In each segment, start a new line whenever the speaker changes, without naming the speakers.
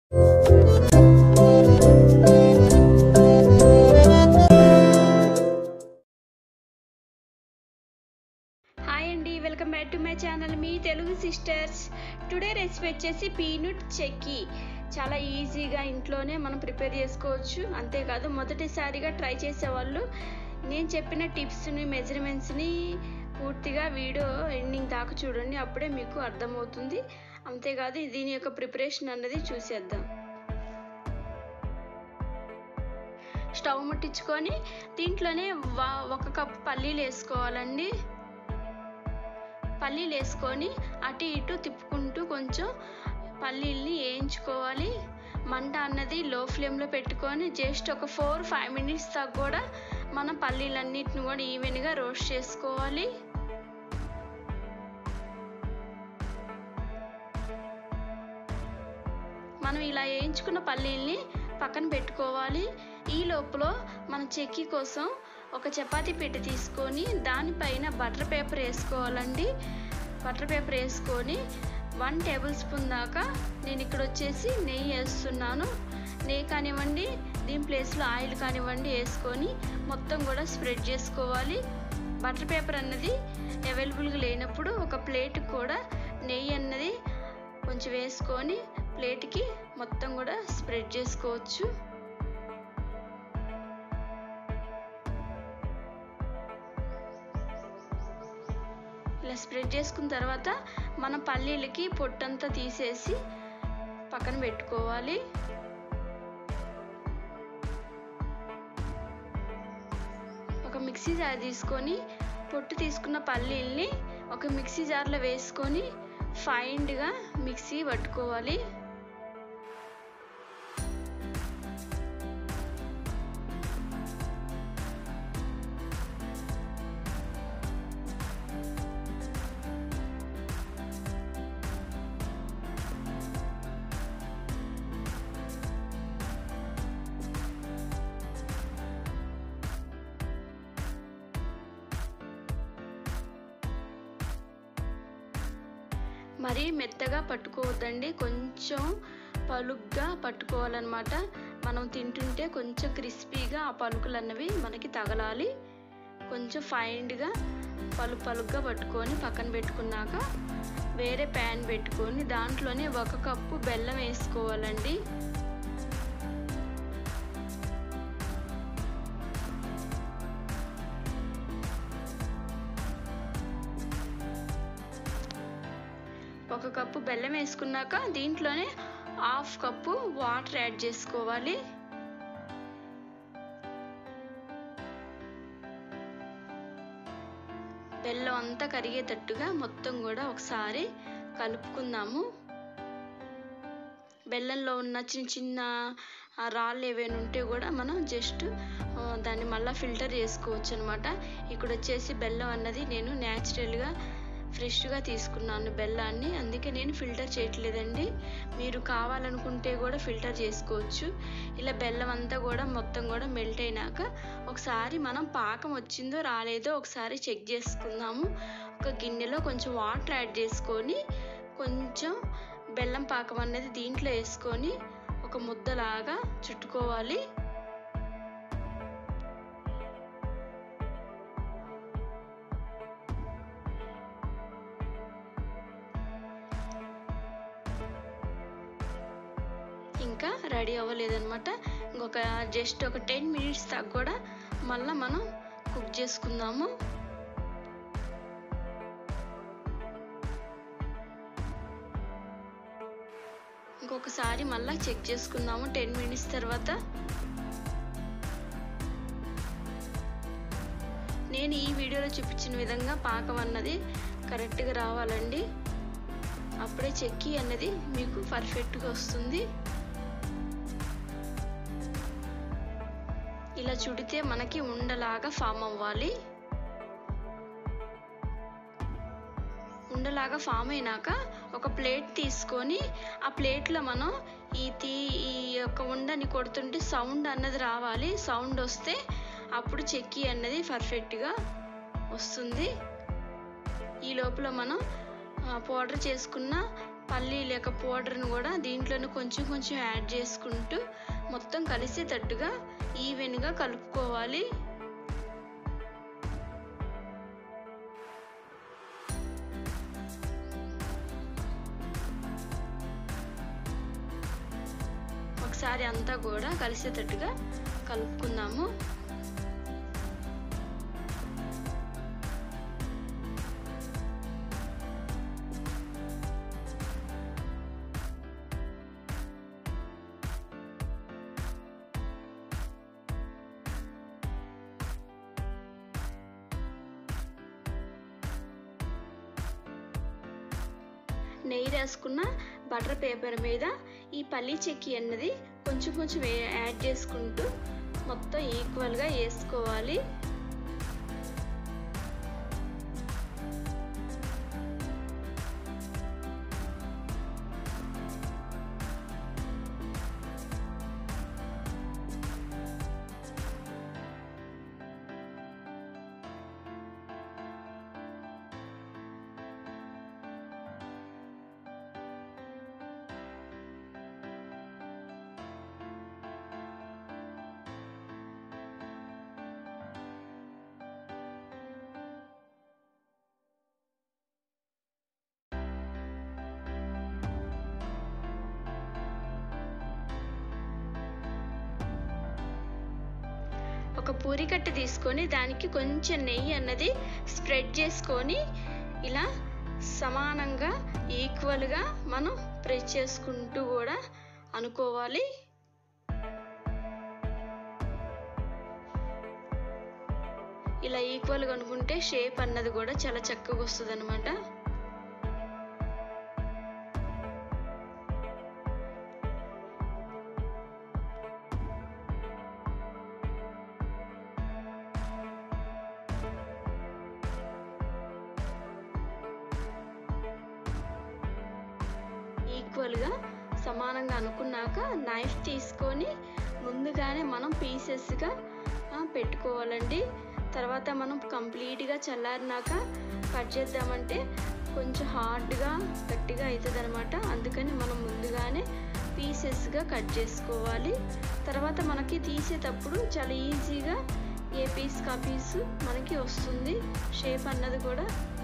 hi అండి welcome back to my channel మీ Telugu sisters today recipe వచ్చేసి పీనుట్ చెక్కీ చాలా ఈజీగా ఇంట్లోనే మనం ప్రిపేర్ చేసుకోవచ్చు అంతేకాదు మొదటిసారిగా ట్రై చేసేవాళ్ళు నేను చెప్పిన టిప్స్ని మెజర్మెంట్స్ని పూర్తిగా వీడియో ఎండింగ్ దాకా చూడండి అప్పుడే మీకు అర్థమవుతుంది అంతేకాదు దీని యొక్క ప్రిపరేషన్ అన్నది చూసేద్దాం స్టవ్ ముట్టించుకొని దీంట్లోనే ఒక కప్పు పల్లీలు వేసుకోవాలండి పల్లీలు వేసుకొని అటు ఇటు తిప్పుకుంటూ కొంచెం పల్లీల్ని వేయించుకోవాలి మంట అన్నది లో ఫ్లేమ్లో పెట్టుకొని జస్ట్ ఒక ఫోర్ ఫైవ్ మినిట్స్ దాకా కూడా మనం పల్లీలన్నిటిని కూడా ఈవెన్గా రోస్ట్ చేసుకోవాలి మనం ఇలా వేయించుకున్న పల్లీల్ని పక్కన పెట్టుకోవాలి ఈ లోపల మన చెక్కి కోసం ఒక చపాతీ పెట్టి తీసుకొని దానిపైన బటర్ పేపర్ వేసుకోవాలండి బటర్ పేపర్ వేసుకొని వన్ టేబుల్ స్పూన్ దాకా నేను ఇక్కడ వచ్చేసి నెయ్యి వేస్తున్నాను నెయ్యి కానివ్వండి దీని ప్లేస్లో ఆయిల్ కానివ్వండి వేసుకొని మొత్తం కూడా స్ప్రెడ్ చేసుకోవాలి బటర్ పేపర్ అన్నది అవైలబుల్గా లేనప్పుడు ఒక ప్లేట్ కూడా నెయ్యి అన్నది కొంచెం వేసుకొని ప్లేట్కి మొత్తం కూడా స్ప్రెడ్ చేసుకోవచ్చు ఇలా స్ప్రెడ్ చేసుకున్న తర్వాత మన పల్లీలకి పొట్టంతా తీసేసి పక్కన పెట్టుకోవాలి ఒక మిక్సీ జార్ తీసుకొని పొట్టు తీసుకున్న పల్లీల్ని ఒక మిక్సీ జార్లో వేసుకొని ఫైన్డ్గా మిక్సీ పట్టుకోవాలి మరీ మెత్తగా పట్టుకోవద్దండి కొంచెం పలుగ్గా పట్టుకోవాలన్నమాట మనం తింటుంటే కొంచెం క్రిస్పీగా ఆ పలుకులు అన్నవి మనకి తగలాలి కొంచెం ఫైన్డ్గా పలుకు పలుగ్గా పట్టుకొని పక్కన పెట్టుకున్నాక వేరే ప్యాన్ పెట్టుకొని దాంట్లోనే ఒక కప్పు బెల్లం వేసుకోవాలండి ఒక కప్పు బెల్లం వేసుకున్నాక దీంట్లోనే హాఫ్ కప్పు వాటర్ యాడ్ చేసుకోవాలి బెల్లం అంతా కరిగేటట్టుగా మొత్తం కూడా ఒకసారి కలుపుకుందాము బెల్లంలో ఉన్న చిన్న చిన్న రాళ్ళు ఏవైనా ఉంటే కూడా మనం జస్ట్ దాన్ని మళ్ళీ ఫిల్టర్ చేసుకోవచ్చు అనమాట ఇక్కడ వచ్చేసి బెల్లం అన్నది నేను న్యాచురల్గా ఫ్రెష్గా తీసుకున్నాను బెల్లాన్ని అందుకే నేను ఫిల్టర్ చేయట్లేదండి మీరు కావాలనుకుంటే కూడా ఫిల్టర్ చేసుకోవచ్చు ఇలా బెల్లం అంతా కూడా మొత్తం కూడా మెల్ట్ అయినాక ఒకసారి మనం పాకం వచ్చిందో రాలేదో ఒకసారి చెక్ చేసుకుందాము ఒక గిన్నెలో కొంచెం వాటర్ యాడ్ చేసుకొని కొంచెం బెల్లం పాకం అనేది దీంట్లో వేసుకొని ఒక ముద్దలాగా చుట్టుకోవాలి ఇంకా రెడీ అవ్వలేదన్నమాట ఇంకొక జస్ట్ ఒక టెన్ మినిట్స్ దాకా కూడా మళ్ళీ మనం కుక్ చేసుకుందాము ఇంకొకసారి మళ్ళీ చెక్ చేసుకుందాము టెన్ మినిట్స్ తర్వాత నేను ఈ వీడియోలో చూపించిన విధంగా పాకం అన్నది కరెక్ట్గా రావాలండి అప్పుడే చెక్కీ అన్నది మీకు పర్ఫెక్ట్గా వస్తుంది ఇలా చుడితే మనకి ఉండలాగా ఫామ్ అవ్వాలి ఉండలాగా ఫామ్ అయినాక ఒక ప్లేట్ తీసుకొని ఆ ప్లేట్లో మనం ఈ తీ ఈ యొక్క ఉండని కొడుతుంటే సౌండ్ అన్నది రావాలి సౌండ్ వస్తే అప్పుడు చెక్కీ అన్నది పర్ఫెక్ట్గా వస్తుంది ఈ లోపల మనం పౌడర్ చేసుకున్న పల్లి లేక పౌడర్ని కూడా దీంట్లోనే కొంచెం కొంచెం యాడ్ చేసుకుంటూ మొత్తం కలిసేటట్టుగా ఈవెన్గా కలుపుకోవాలి ఒకసారి అంతా కూడా కలిసేటట్టుగా కలుపుకుందాము నెయ్యి రాసుకున్న బటర్ పేపర్ మీద ఈ పల్లి చెక్కి అన్నది కొంచెం కొంచెం యాడ్ చేసుకుంటూ మొత్తం ఈక్వల్గా వేసుకోవాలి ఒక పూరికట్ట తీసుకొని దానికి కొంచెం నెయ్యి అన్నది స్ప్రెడ్ చేసుకొని ఇలా సమానంగా ఈక్వల్గా మనం ప్రెస్ చేసుకుంటూ కూడా అనుకోవాలి ఇలా ఈక్వల్గా అనుకుంటే షేప్ అన్నది కూడా చాలా చక్కగా వస్తుంది అనమాట ఈక్వల్గా సమానంగా అనుకున్నాక నైఫ్ తీసుకొని ముందుగానే మనం పీసెస్గా పెట్టుకోవాలండి తర్వాత మనం కంప్లీట్గా చల్లారినాక కట్ చేద్దామంటే కొంచెం హార్డ్గా గట్టిగా అవుతుంది అనమాట అందుకని మనం ముందుగానే పీసెస్గా కట్ చేసుకోవాలి తర్వాత మనకి తీసేటప్పుడు చాలా ఈజీగా ఏ పీస్ కా పీస్ మనకి వస్తుంది షేప్ అన్నది కూడా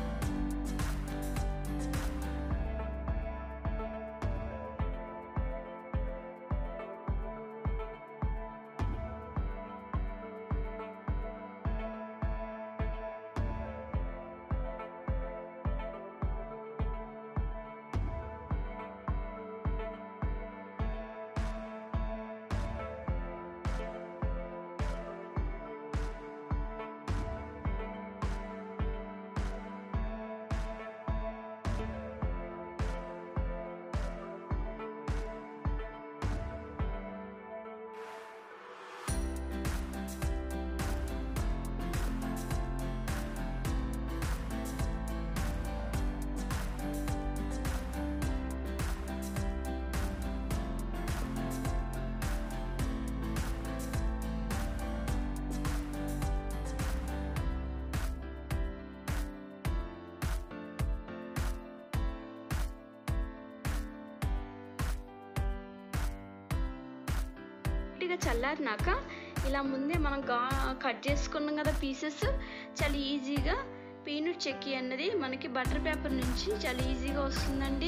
గట్టిగా చల్లారినాక ఇలా ముందే మనం గా కట్ చేసుకున్నాం కదా పీసెస్ చాలా ఈజీగా పీనట్ చెక్కీ అన్నది మనకి బటర్ పేపర్ నుంచి చాలా ఈజీగా వస్తుందండి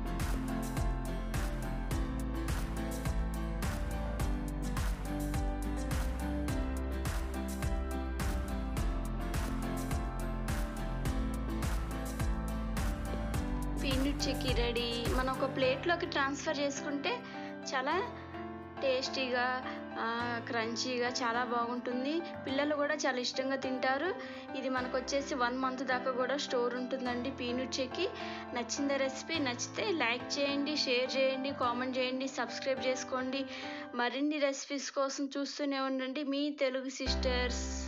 పీనట్ చెక్కీ రెడీ మనం ఒక ప్లేట్లోకి ట్రాన్స్ఫర్ చేసుకుంటే చాలా టేస్టీగా క్రంచీగా చాలా బాగుంటుంది పిల్లలు కూడా చాలా ఇష్టంగా తింటారు ఇది మనకు వచ్చేసి వన్ మంత్ దాకా కూడా స్టోర్ ఉంటుందండి పీనట్ చెక్కి నచ్చిందా రెసిపీ నచ్చితే లైక్ చేయండి షేర్ చేయండి కామెంట్ చేయండి సబ్స్క్రైబ్ చేసుకోండి మరిన్ని రెసిపీస్ కోసం చూస్తూనే ఉండండి మీ తెలుగు సిస్టర్స్